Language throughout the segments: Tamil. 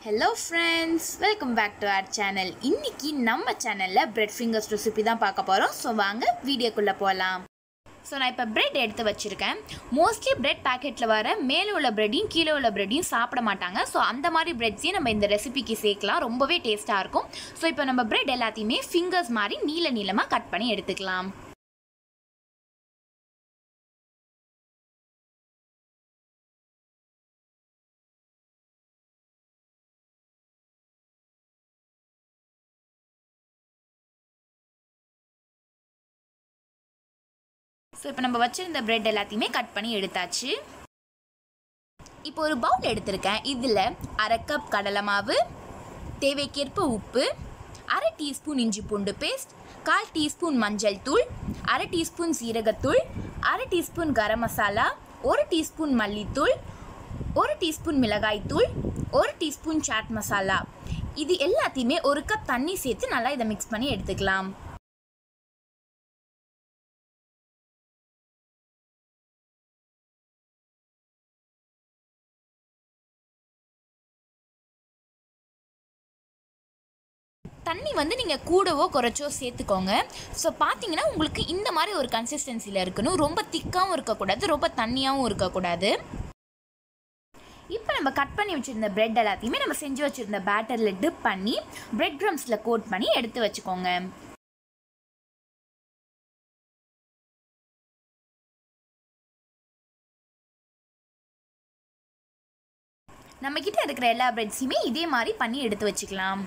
hello friends welcome back to our channel இன்னைக்கு நம்ம சேனலில் பிரெட் ஃபிங்கர்ஸ் ரெசிபி தான் பார்க்க போகிறோம் ஸோ வாங்க வீடியோக்குள்ளே போகலாம் ஸோ நான் இப்போ பிரெட் எடுத்து வச்சுருக்கேன் மோஸ்ட்லி பிரெட் பேக்கெட்டில் வர மேலே உள்ள பிரெட்டையும் கீழே உள்ள பிரெட்டையும் சாப்பிட மாட்டாங்க ஸோ அந்த மாதிரி பிரெட்ஸையும் நம்ம இந்த ரெசிபிக்கு சேர்க்கலாம் ரொம்பவே டேஸ்ட்டாக இருக்கும் ஸோ இப்போ நம்ம பிரெட் எல்லாத்தையுமே ஃபிங்கர்ஸ் மாதிரி நீல நீளமாக கட் பண்ணி எடுத்துக்கலாம் ஸோ இப்போ நம்ம வச்சுருந்த பிரெட் எல்லாத்தையுமே கட் பண்ணி எடுத்தாச்சு இப்போ ஒரு பவுல் எடுத்திருக்கேன் இதில் அரை கப் கடலை மாவு தேவைக்கேற்ப உப்பு அரை டீஸ்பூன் இஞ்சி பூண்டு பேஸ்ட் கால் டீஸ்பூன் மஞ்சள் தூள் அரை டீஸ்பூன் சீரகத்தூள் அரை டீஸ்பூன் கரம் மசாலா ஒரு டீஸ்பூன் மல்லித்தூள் ஒரு டீஸ்பூன் மிளகாய்த்தூள் ஒரு டீஸ்பூன் சாட் மசாலா இது எல்லாத்தையுமே ஒரு கப் தண்ணி சேர்த்து நல்லா இதை மிக்ஸ் பண்ணி எடுத்துக்கலாம் தண்ணி வந்து நீங்கள் கூடவோ குறைச்சோ சேர்த்துக்கோங்க ஸோ பார்த்தீங்கன்னா உங்களுக்கு இந்த மாதிரி ஒரு கன்சிஸ்டன்சியில் இருக்கணும் ரொம்ப திக்காகவும் இருக்கக்கூடாது ரொம்ப தண்ணியாகவும் இருக்கக்கூடாது இப்போ நம்ம கட் பண்ணி வச்சுருந்த பிரெட் எல்லாத்தையுமே நம்ம செஞ்சு வச்சுருந்த பேட்டரில் டிப் பண்ணி பிரெட் க்ரம்ஸில் கோட் பண்ணி எடுத்து வச்சுக்கோங்க நம்மக்கிட்ட இருக்கிற எல்லா பிரெட்ஸையுமே இதே மாதிரி பண்ணி எடுத்து வச்சுக்கலாம்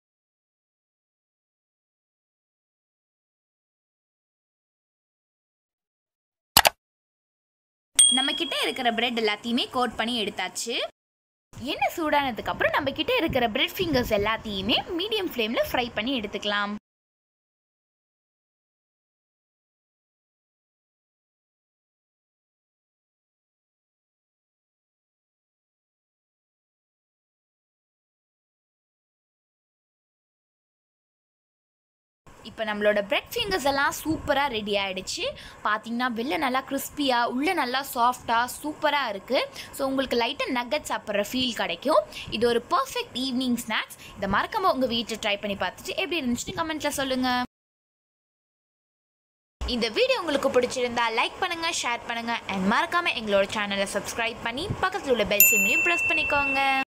நம்ம கிட்ட இருக்கிற பிரெட் எல்லாத்தையுமே கோட் பண்ணி எடுத்தாச்சு எண்ணெய் சூடானதுக்கு அப்புறம் நம்ம கிட்ட இருக்கிற பிரெட் ஃபிங்கர்ஸ் எல்லாத்தையுமே மீடியம் ஃப்ளேமில் ஃப்ரை பண்ணி எடுத்துக்கலாம் இப்போ நம்மளோட பிரெட் ஃபிங்கர்ஸ் எல்லாம் சூப்பராக ரெடி ஆகிடுச்சு பார்த்தீங்கன்னா வெளில நல்லா கிறிஸ்பியாக உள்ளே நல்லா சாஃப்டாக சூப்பராக இருக்குது ஸோ உங்களுக்கு லைட்டாக நக்கட் சாப்பிட்ற ஃபீல் கிடைக்கும் இது ஒரு பர்ஃபெக்ட் ஈவினிங் ஸ்நாக்ஸ் இதை மறக்காமல் உங்கள் வீட்டில் ட்ரை பண்ணி பார்த்துட்டு எப்படி இருந்துச்சுன்னு கமெண்ட்டில் சொல்லுங்கள் இந்த வீடியோ உங்களுக்கு பிடிச்சிருந்தா லைக் பண்ணுங்க ஷேர் பண்ணுங்க அண்ட் மறக்காம எங்களோட சேனலை சப்ஸ்கிரைப் பண்ணி பக்கத்தில் உள்ள பெல் சிம்லையும் ப்ரெஸ் பண்ணிக்கோங்க